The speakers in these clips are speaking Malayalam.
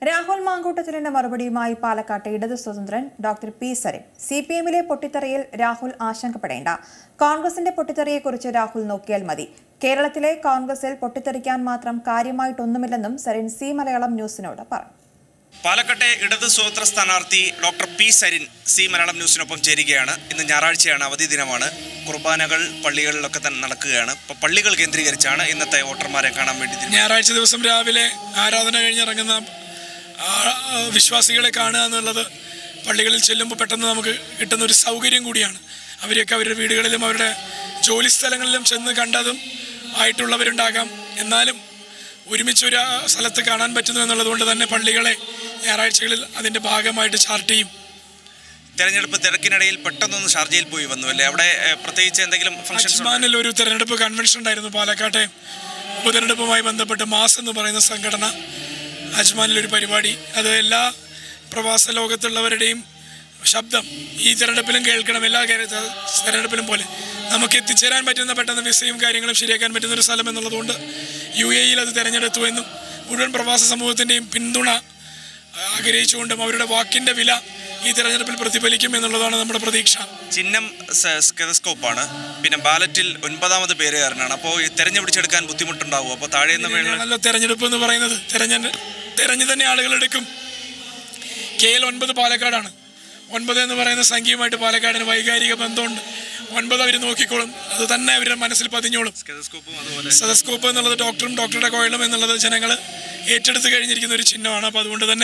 രാഹുൽ മാങ്കൂട്ടത്തിലിന്റെ മറുപടിയുമായി പാലക്കാട്ട് ഇടത് സ്വതന്ത്രൻ ഡോക്ടർ പി സരിൻ സി പി എമ്മിലെ പൊട്ടിത്തെറിയിൽ രാഹുൽ ആശങ്കപ്പെടേണ്ട കോൺഗ്രസിന്റെ പൊട്ടിത്തെറിയെക്കുറിച്ച് രാഹുൽ നോക്കിയാൽ മതി കേരളത്തിലെ കോൺഗ്രസിൽ പൊട്ടിത്തെറിക്കാൻ മാത്രം കാര്യമായിട്ടൊന്നുമില്ലെന്നും സരിൻ സി മലയാളം ന്യൂസിനോട് പറഞ്ഞു പാലക്കാട്ടെ ഇടത് സ്വതന്ത്ര സ്ഥാനാർത്ഥി ഡോക്ടർ പി സരിൻ സി മലയാളം ന്യൂസിനൊപ്പം ചേരുകയാണ് ഇന്ന് ഞായറാഴ്ചയാണ് അവധി ദിനമാണ് കുർബാനകൾ പള്ളികളിലൊക്കെ തന്നെ നടക്കുകയാണ് അപ്പോൾ പള്ളികൾ കേന്ദ്രീകരിച്ചാണ് ഇന്നത്തെ വോട്ടർമാരെ കാണാൻ വേണ്ടി തിരിഞ്ഞത്. ഞായറാഴ്ച ദിവസം രാവിലെ ആരാധന കഴിഞ്ഞിറങ്ങുന്ന ആ, ആ, വിശ്വാസികളെ കാണുക എന്നുള്ളത് പള്ളികളിൽ ചെല്ലുമ്പോൾ പെട്ടെന്ന് നമുക്ക് കിട്ടുന്ന ഒരു സൗകര്യം കൂടിയാണ് അവരെയൊക്കെ അവരുടെ വീടുകളിലും അവരുടെ ജോലി സ്ഥലങ്ങളിലും ചെന്ന് കണ്ടതും ആയിട്ടുള്ളവരുണ്ടാകാം എന്നാലും ഒരുമിച്ച് ഒരു ആ, സ്ഥലത്ത് കാണാൻ പറ്റുന്നു എന്നുള്ളത് കൊണ്ട് തന്നെ പള്ളികളെ ഞായറാഴ്ചകളിൽ അതിൻ്റെ ഭാഗമായിട്ട് ചാർട്ട് ചെയ്യും തെരഞ്ഞെടുപ്പ് തിരക്കിനിടയിൽ പെട്ടെന്നൊന്ന് ഷാർജയിൽ പോയി വന്നു അല്ലേ അവിടെ ഏഹ്, പ്രത്യേകിച്ച് എന്തെങ്കിലും ഫംഗ്ഷൻസ് അജ്മാനിൽ ഒരു തെരഞ്ഞെടുപ്പ് കൺവെൻഷൻ ഉണ്ടായിരുന്നു പാലക്കാട്ടെ ഉപതെരഞ്ഞെടുപ്പുമായി ബന്ധപ്പെട്ട് മാസ് എന്ന് പറയുന്ന സംഘടന അജ്മാനിൽ ഒരു പരിപാടി അത് എല്ലാ പ്രവാസ ലോകത്തുള്ളവരുടെയും ശബ്ദം ഈ തെരഞ്ഞെടുപ്പിലും കേൾക്കണം എല്ലാ കാര്യ- തെരഞ്ഞെടുപ്പിലും പോലെ നമുക്ക് എത്തിച്ചേരാൻ പറ്റുന്ന പെട്ടെന്ന് വിസയും കാര്യങ്ങളും ശരിയാക്കാൻ പറ്റുന്ന ഒരു സ്ഥലം എന്നുള്ളതുകൊണ്ട് യു എയിൽ അത് തിരഞ്ഞെടുത്തു എന്നും മുഴുവൻ പ്രവാസ സമൂഹത്തിൻ്റെയും പിന്തുണ ആഗ്രഹിച്ചുകൊണ്ടും അവരുടെ വാക്കിൻ്റെ വില ഈ തെരഞ്ഞെടുപ്പിൽ പ്രതിഫലിക്കും എന്നുള്ളതാണ് നമ്മുടെ പ്രതീക്ഷ ചിഹ്നം സ്കെതസ്കോപ്പാണ് പിന്നെ ബാലറ്റിൽ ഒൻപതാമത് പേരുകാരനാണ് അപ്പോൾ ഈ തെരഞ്ഞെടുപ്പിച്ചെടുക്കാൻ ബുദ്ധിമുട്ടുണ്ടാവും അപ്പോൾ താഴെ നിന്ന് മേളിൽ ആണല്ലോ തെരഞ്ഞെടുപ്പ് എന്ന് പറയുന്നത് തെരഞ്ഞ തെരഞ്ഞു തന്നെ ആളുകൾ എടുക്കും കെ എൽ ഒൻപത് പാലക്കാടാണ് ഒൻപത് എന്ന് പറയുന്ന സംഖ്യയുമായിട്ട് പാലക്കാടിന് വൈകാരിക ബന്ധമുണ്ട് ഒൻപത് അവർ നോക്കിക്കോളും അത് തന്നെ അവരുടെ മനസ്സിൽ പതിഞ്ഞോളും സ്കെതസ്കോപ്പും അതുപോലെ സദസ്കോപ്പ് എന്നുള്ളത് ഡോക്ടറും ഡോക്ടറുടെ കോയിലും എന്നുള്ളത് ജനങ്ങൾ ഏറ്റെടുത്ത് കഴിഞ്ഞിരിക്കുന്ന ഒരു ചിഹ്നമാണ് അപ്പോൾ അതുകൊണ്ട് തന്നെ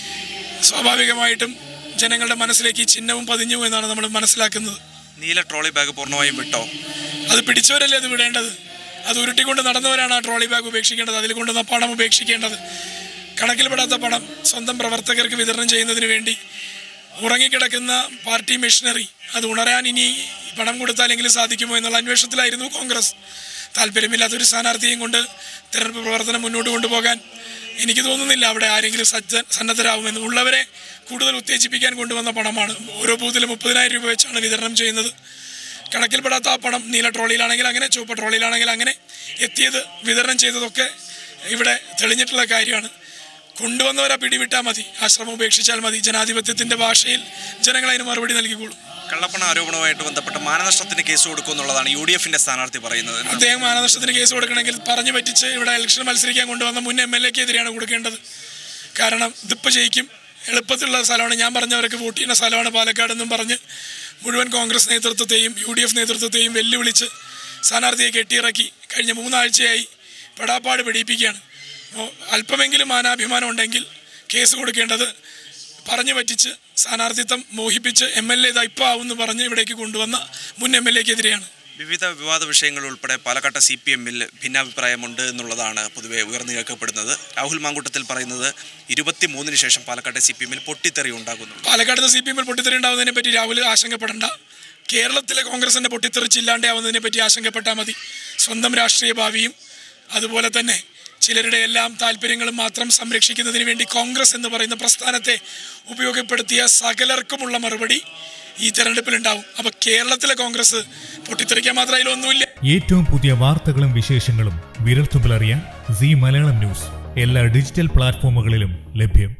സ്വാഭാവികമായിട്ടും ജനങ്ങളുടെ മനസ്സിലേക്ക് ഈ ചിഹ്നവും പതിഞ്ഞു എന്നാണ് നമ്മൾ മനസ്സിലാക്കുന്നത് നീല ട്രോളി ബാഗ് പൂർണ്ണമായും വിട്ടോ അത് പിടിച്ചവരല്ലേ അത് വിടേണ്ടത് അത് ഉരുട്ടിക്കൊണ്ട് നടന്നവരാണ് ആ ട്രോളി ബാഗ് ഉപേക്ഷിക്കേണ്ടത് അതിൽ കൊണ്ടുവന്ന പണം ഉപേക്ഷിക്കേണ്ടത് കണക്കിൽപ്പെടാത്ത പണം സ്വന്തം പ്രവർത്തകർക്ക് വിതരണം ചെയ്യുന്നതിന് വേണ്ടി ഉറങ്ങിക്കിടക്കുന്ന പാർട്ടി മെഷീനറി അത് ഉണരാൻ ഇനി പണം കൊടുത്താലെങ്കിലും സാധിക്കുമോ എന്നുള്ള അന്വേഷണത്തിലായിരുന്നു കോൺഗ്രസ് താല്പര്യമില്ലാത്തൊരു സ്ഥാനാർത്ഥിയെയും കൊണ്ട് തെരഞ്ഞെടുപ്പ് പ്രവർത്തനം മുന്നോട്ട് കൊണ്ടുപോകാൻ എനിക്ക് തോന്നുന്നില്ല അവിടെ ആരെങ്കിലും സജ്ജ സന്നദ്ധരാകുമെന്ന് ഉള്ളവരെ കൂടുതൽ ഉത്തേജിപ്പിക്കാൻ കൊണ്ടുവന്ന പണമാണ് ഓരോ ബൂത്തിലും മുപ്പതിനായിരം രൂപ വെച്ചാണ് വിതരണം ചെയ്യുന്നത് കണക്കിൽപ്പെടാത്ത ആ പണം നീല ട്രോളിയിലാണെങ്കിൽ അങ്ങനെ ചുവപ്പ് ട്രോളിയിലാണെങ്കിൽ അങ്ങനെ എത്തിയത് വിതരണം ചെയ്തതൊക്കെ ഇവിടെ തെളിഞ്ഞിട്ടുള്ള കാര്യമാണ് കൊണ്ടുവന്നവരെ പിടിവിട്ടാൽ മതി ആശ്രമം ഉപേക്ഷിച്ചാൽ മതി ജനാധിപത്യത്തിന്റെ ഭാഷയിൽ ജനങ്ങൾ അതിന് മറുപടി നൽകിക്കോളും കള്ളപ്പണ ആരോപണവുമായിട്ട് ബന്ധപ്പെട്ട മാനനഷ്ടത്തിന് കേസ് കൊടുക്കും എന്നുള്ളതാണ് യു ഡി എഫിന്റെ സ്ഥാനാർത്ഥി പറയുന്നത് അദ്ദേഹം മാനനഷ്ടത്തിന് കേസ് കൊടുക്കണമെങ്കിൽ പറഞ്ഞു പറ്റിച്ച് ഇവിടെ ഇലക്ഷൻ മത്സരിക്കാൻ കൊണ്ടുവന്ന മുൻ എം എൽ എക്കെതിരെയാണ് കൊടുക്കേണ്ടത് കാരണം ഇതിപ്പോൾ ജയിക്കും എളുപ്പത്തിലുള്ള സ്ഥലമാണ് ഞാൻ പറഞ്ഞവർക്ക് വോട്ട് ചെയ്യുന്ന സ്ഥലമാണ് പാലക്കാട് എന്നും പറഞ്ഞ് മുഴുവൻ കോൺഗ്രസ് നേതൃത്വത്തെയും യു ഡി എഫ് നേതൃത്വത്തെയും വെല്ലുവിളിച്ച് സ്ഥാനാർത്ഥിയെ കെട്ടിയിറക്കി കഴിഞ്ഞ മൂന്നാഴ്ചയായി പെടാപ്പാട് പിടിപ്പിക്കുകയാണ് അപ്പോൾ അല്പമെങ്കിലും മാനാഭിമാനം ഉണ്ടെങ്കിൽ കേസ് കൊടുക്കേണ്ടത് പറഞ്ഞു പറ്റിച്ച് സ്ഥാനാർത്ഥിത്വം മോഹിപ്പിച്ച് എം എൽ എ ഇപ്പോൾ ആവുമെന്ന് പറഞ്ഞ് ഇവിടേക്ക് കൊണ്ടുവന്ന മുൻ എം എൽ എക്കെതിരെയാണ് വിവിധ വിവാദ വിഷയങ്ങൾ ഉൾപ്പെടെ പാലക്കാട്ടെ സി പി എമ്മിൽ ഭിന്നാഭിപ്രായമുണ്ട് എന്നുള്ളതാണ് പൊതുവെ ഉയർന്നു കേൾക്കപ്പെടുന്നത് രാഹുൽ മാങ്കൂട്ടത്തിൽ പറയുന്നത് ഇരുപത്തി മൂന്നിന് ശേഷം പാലക്കാട്ടെ സി പി എമ്മിൽ പൊട്ടിത്തെറി ഉണ്ടാകുന്നു പാലക്കാട് സി പി എമ്മിൽ പൊട്ടിത്തെറി ഉണ്ടാവുന്നതിനെ പറ്റി രാഹുൽ ആശങ്കപ്പെടേണ്ട കേരളത്തിലെ കോൺഗ്രസിന്റെ പൊട്ടിത്തെറിച്ചില്ലാണ്ടാവുന്നതിനെ പറ്റി ആശങ്കപ്പെട്ടാൽ മതി സ്വന്തം രാഷ്ട്രീയ ഭാവിയും അതുപോലെ തന്നെ ചിലരുടെ എല്ലാം താല്പര്യങ്ങളും മാത്രം സംരക്ഷിക്കുന്നതിന് വേണ്ടി കോൺഗ്രസ് എന്ന് പറയുന്ന പ്രസ്ഥാനത്തെ ഉപയോഗപ്പെടുത്തിയ സകലർക്കുമുള്ള മറുപടി ഈ തെരഞ്ഞെടുപ്പിൽ ഉണ്ടാവും അപ്പൊ കേരളത്തിലെ കോൺഗ്രസ് പൊട്ടിത്തെറിക്കാൻ മാത്രം അതിലൊന്നുമില്ല ഏറ്റവും പുതിയ വാർത്തകളും വിശേഷങ്ങളും വിരൽത്തുമ്പിലറിയാൻ സി മലയാളം ന്യൂസ് എല്ലാ ഡിജിറ്റൽ പ്ലാറ്റ്ഫോമുകളിലും ലഭ്യം